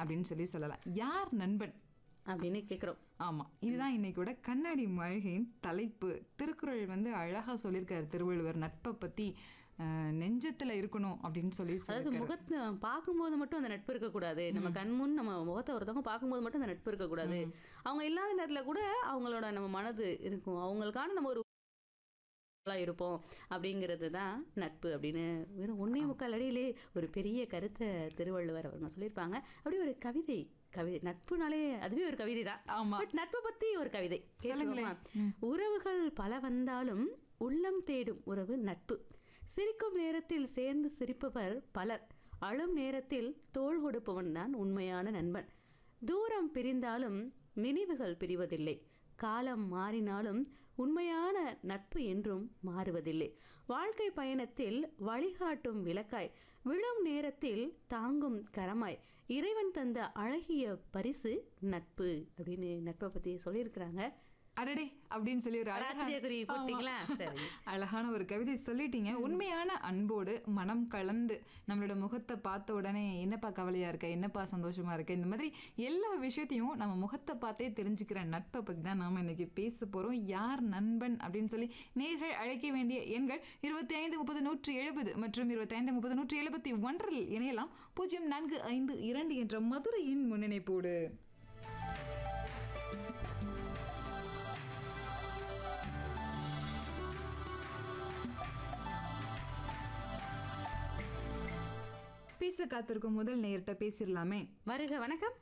அப்படின்னு சொல்லி சொல்லலாம் யார் நண்பன் அப்படின்னு கேட்குறோம் ஆமா இதுதான் இன்னைக்கூட கண்ணாடி மாளிகையின் தலைப்பு திருக்குறள் வந்து அழகா சொல்லியிருக்காரு திருவள்ளுவர் நட்பை பத்தி அஹ், நெஞ்சத்துல இருக்கணும் அப்படின்னு சொல்லி அதாவது சொல்லியிருக்காரு முகத்தை பார்க்கும்போது மட்டும் அந்த நட்பு இருக்கக்கூடாது நம்ம கண் முன் நம்ம முகத்தை ஒருத்தவங்க பார்க்கும்போது மட்டும் அந்த நட்பு இருக்கக்கூடாது அவங்க இல்லாத நேரத்தில் கூட அவங்களோட நம்ம மனது இருக்கும் அவங்களுக்கான நம்ம ஒரு ஆளா இருப்போம் அப்படிங்கிறது தான் நட்பு அப்படின்னு வெறும் ஒன்னே முக்கால் அடியிலே ஒரு பெரிய கருத்தை திருவள்ளுவர் அவங்க சொல்லியிருப்பாங்க அப்படியே ஒரு கவிதை கவிதை நட்புனாலே அதுவே ஒரு கவிதை தான் ஆமா. பட் நட்பை பத்தி ஒரு கவிதை சொல்லுங்களேன். கேட்டுருவோமா? உறவுகள் பல வந்தாலும் உள்ளம் தேடும் உறவு நட்பு சிரிக்கும் நேரத்தில் சேர்ந்து சிரிப்பவர் பலர் அழும் நேரத்தில் தோள் கொடுப்பவன் தான் உண்மையான நண்பன் தூரம் பிரிந்தாலும் நினைவுகள் பிரிவதில்லை காலம் மாறினாலும் உண்மையான நட்பு என்றும் மாறுவதில்லை வாழ்க்கை பயணத்தில் வழிகாட்டும் விளக்காய் விழும் நேரத்தில் தாங்கும் கரமாய் இறைவன் தந்த அழகிய பரிசு நட்பு அப்படின்னு நட்பை பத்தி சொல்லியிருக்கிறாங்க அடடே அப்படின்னு சொல்லி ஒரு அழகான- ஆச்சரிய குறி போட்டீங்களா? ஆமா. சரி. அழகான ஒரு கவிதை சொல்லிட்டீங்க உண்மையான அன்போடு மனம் கலந்து நம்மளோட முகத்தை பார்த்த உடனே என்னப்பா கவலையா இருக்க என்னப்பா சந்தோஷமா இருக்க இந்த மாதிரி எல்லா விஷயத்தையும் நம்ம முகத்தை பார்த்தே தெரிஞ்சுக்கிற நட்பை பத்தி தான் நாம இன்னைக்கு பேச போறோம் யார் நண்பன் அப்படின்னு சொல்லி நேர்கள் அழைக்க வேண்டிய எண்கள் இருபத்தி ஐந்து முப்பது நூற்றி எழுபது மற்றும் இருபத்தி ஐந்து முப்பது நூற்றி எழுபத்தி ஒன்றில் இணையலாம் பூஜ்ஜியம் நான்கு ஐந்து இரண்டு என்ற மதுரையின் முன்னிணைப்போடு பேச காத்திருக்கும் முதல் நேர்கிட்ட பேசிடலாமே வருக வணக்கம்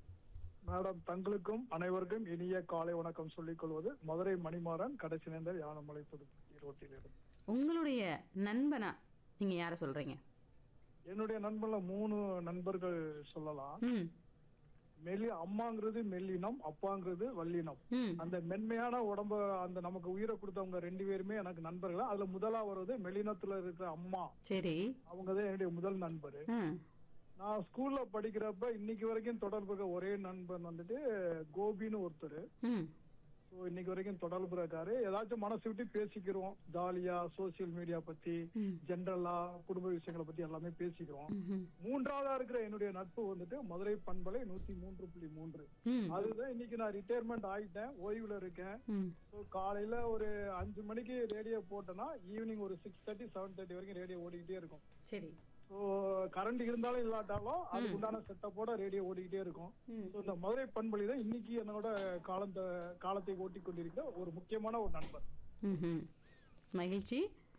மேடம் தங்களுக்கும் அனைவருக்கும் இனிய காலை வணக்கம் சொல்லிக் கொள்வது மதுரை மணிமாறன் கடைசி நேர்ந்த யானமலை புதுப்பட்டி ரோட்டிலிருந்து உங்களுடைய நண்பனா நீங்க யார சொல்றீங்க என்னுடைய நண்பன்ல மூணு நண்பர்கள் சொல்லலாம் ம் மெல்லி அம்மாங்கிறது மெல்லினம் அப்பாங்கிறது வல்லினம் ம் அந்த மென்மையான உடம்ப அந்த நமக்கு உயிரை கொடுத்தவங்க ரெண்டு பேருமே எனக்கு நண்பர்கள் அதுல முதலா வருவது மெல்லினத்துல இருக்கிற அம்மா சரி அவங்க தான் என்னுடைய முதல் நண்பர் ஆ நான் ஸ்கூல்ல படிக்கிறப்ப இன்னைக்கு வரைக்கும் தொடர்பு இருக்க ஒரே நண்பன் வந்துட்டு கோபின்னு ஒருத்தர் ம் ஸோ இன்னைக்கு வரைக்கும் தொடர்பு இருக்காரு ஏதாச்சும் மனசு விட்டு பேசிக்கிறோம் ஜாலியா சோசியல் மீடியா பத்தி ம். ஜென்ரலா குடும்ப விஷயங்களை பத்தி எல்லாமே பேசிக்கிறோம் ம்ஹும். மூன்றாவதா இருக்கிற என்னுடைய நட்பு வந்துட்டு மதுரை பண்பலை நூத்தி மூன்று புள்ளி மூன்று ம் அதுதான் இன்னைக்கு நான் ரிட்டையர்மெண்ட் ஆயிட்டேன் ஓய்வுல இருக்கேன் ம் ஸோ காலையில ஒரு அஞ்சு மணிக்கு ரேடியோ போட்டேன்னா ஈவினிங் ஒரு சிக்ஸ் தேர்ட்டி செவன் தேர்ட்டி வரைக்கும் ரேடியோ ஓடிக்கிட்டே இருக்கும் சரி ஸோ கரண்ட் இருந்தாலும் இல்லாட்டாலும் அதுக்கு உண்டான செட்டப்போட ரேடியோ ஓடிக்கிட்டே இருக்கும் ம். ஸோ இந்த மதுரை பண்பொழி தான் இன்னைக்கு என்னோட காலத்தை காலத்தை ஓட்டி கொண்டிருக்கிற ஒரு முக்கியமான ஒரு நண்பர் ம்ஹும். மகிழ்ச்சி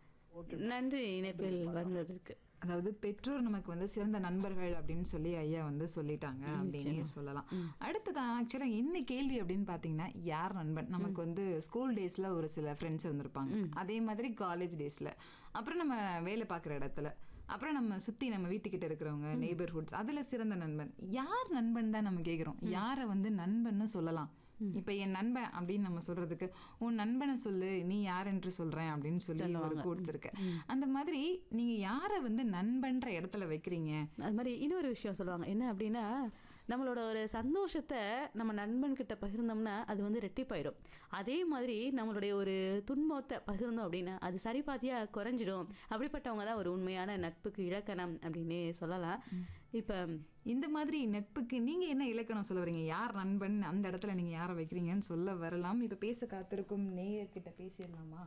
நன்றி இணைப்பில் வந்ததற்கு அதாவது பெற்றோர் நமக்கு வந்து சிறந்த நண்பர்கள் அப்படின்னு சொல்லி ஐயா வந்து சொல்லிட்டாங்க அப்படின்னே சொல்லலாம் அடுத்ததான் ஆக்சுவலா என்ன கேள்வி அப்படின்னு பாத்தீங்கன்னா யார் நண்பன் நமக்கு வந்து ஸ்கூல் டேஸ்ல ஒரு சில ஃப்ரெண்ட்ஸ் இருந்திருப்பாங்க அதே மாதிரி காலேஜ் டேஸ்ல அப்புறம் நம்ம வேலை பார்க்குற இடத்துல அப்புறம் நம்ம சுத்தி நம்ம வீட்டுக்கிட்ட இருக்கிறவங்க நெய்பர்ஹுட்ஸ் அதுல சிறந்த நண்பன் யார் நண்பன் தான் நம்ம கேக்குறோம் யாரை வந்து நண்பன்னு சொல்லலாம் இப்ப என் நண்பன் அப்படின்னு நம்ம சொல்றதுக்கு உன் நண்பனை சொல்லு நீ யார் என்று சொல்றேன் அப்படின்னு சொல்லி ஒரு கோட்ஸ் இருக்கு அந்த மாதிரி நீங்க யாரை வந்து நண்பன்ற இடத்துல வைக்கிறீங்க அது மாதிரி இன்னொரு விஷயம் சொல்லுவாங்க என்ன அப்படின்னா நம்மளோட ஒரு சந்தோஷத்தை நம்ம நண்பன்கிட்ட பகிர்ந்தோம்னா அது வந்து ரெட்டிப்பாயிடும் அதே மாதிரி நம்மளுடைய ஒரு துன்பத்தை பகிர்ந்தோம் அப்படின்னா அது சரிபாதியா குறைஞ்சிடும் அப்படிப்பட்டவங்க தான் ஒரு உண்மையான நட்புக்கு இலக்கணம் அப்படின்னு சொல்லலாம் இப்போ இந்த மாதிரி நட்புக்கு நீங்க என்ன இலக்கணம் சொல்ல வரீங்க யார் நண்பன் அந்த இடத்துல நீங்க யாரை வைக்கிறீங்கன்னு சொல்ல வரலாம் இப்ப பேச காத்திருக்கும் நேயர்கிட்ட பேசிடலாமா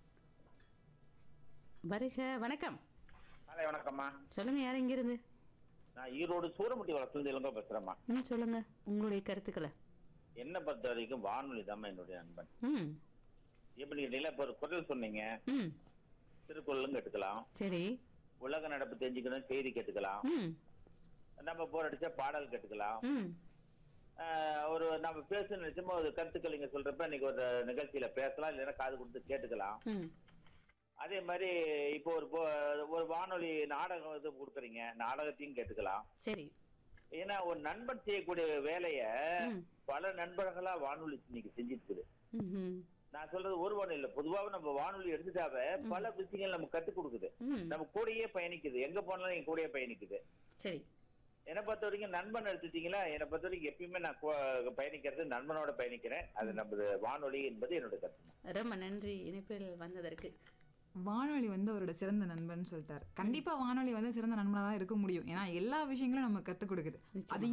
வருக வணக்கம் காலை வணக்கம்மா சொல்லுங்க யார் இங்கிருந்து நான் ஈரோடு சூரமுட்டி வளர்த்துலேருந்து இளங்கோ பேசுறேம்மா ம் சொல்லுங்க உங்களுடைய கருத்துக்களை என்ன பொறுத்த வரைக்கும் வானொலி தாம்மா என்னுடைய நண்பன் ம் எப்படி கேட்டீங்களா இப்போ ஒரு குரல் சொன்னீங்க ம் திருக்குறளும் கேட்டுக்கலாம் சரி உலக நடப்பு தெரிஞ்சுக்கணும் செய்தி கேட்டுக்கலாம் ம் நம்ம போர் அடிச்சா பாடல் கேட்டுக்கலாம் ம் ஆஹ் ஒரு நம்ம பேச நினைச்சோமோ ஒரு கருத்துக்கள் நீங்க சொல்றப்ப இன்னைக்கு ஒரு நிகழ்ச்சியில பேசலாம் இல்லைன்னா காது கொடுத்து கேட்டுக்கலாம் ம் அதே மாதிரி இப்போ ஒரு போ- ஒரு வானொலி நாடகம் இது கொடுக்குறீங்க நாடகத்தையும் கேட்டுக்கலாம் சரி ஏன்னா ஒரு நண்பன் செய்யக்கூடிய வேலைய ம். பல நண்பர்களா வானொலி இன்னைக்கு செஞ்சுட்டு இருக்குது ம் ம் நான் சொல்றது ஒரு வானொலி இல்ல பொதுவாக நம்ம வானொலி எடுத்துட்டாவே பல விஷயங்கள் நமக்கு கத்துக் கொடுக்குது ம் நம்ம கூடயே பயணிக்குது எங்க போனாலும் என் கூடயே பயணிக்குது சரி என்னை பொறுத்த வரைக்கும் நண்பன் எடுத்துட்டீங்களா என்னை பொறுத்த வரைக்கும் எப்பயுமே நான் கூ- பயணிக்கிறது நண்பனோட பயணிக்கிறேன் அது நமது வானொலி என்பது என்னோட கருத்து ரொம்ப நன்றி இணைப்பில் வந்ததற்கு வானொலி வந்து அவரோட சிறந்த நண்பன் சொல்லிட்டாரு கண்டிப்பா வானொலி வந்து சிறந்த நண்பனா தான் இருக்க முடியும் ஏன்னா எல்லா விஷயங்களும் நம்ம கத்துக் கொடுக்குது அது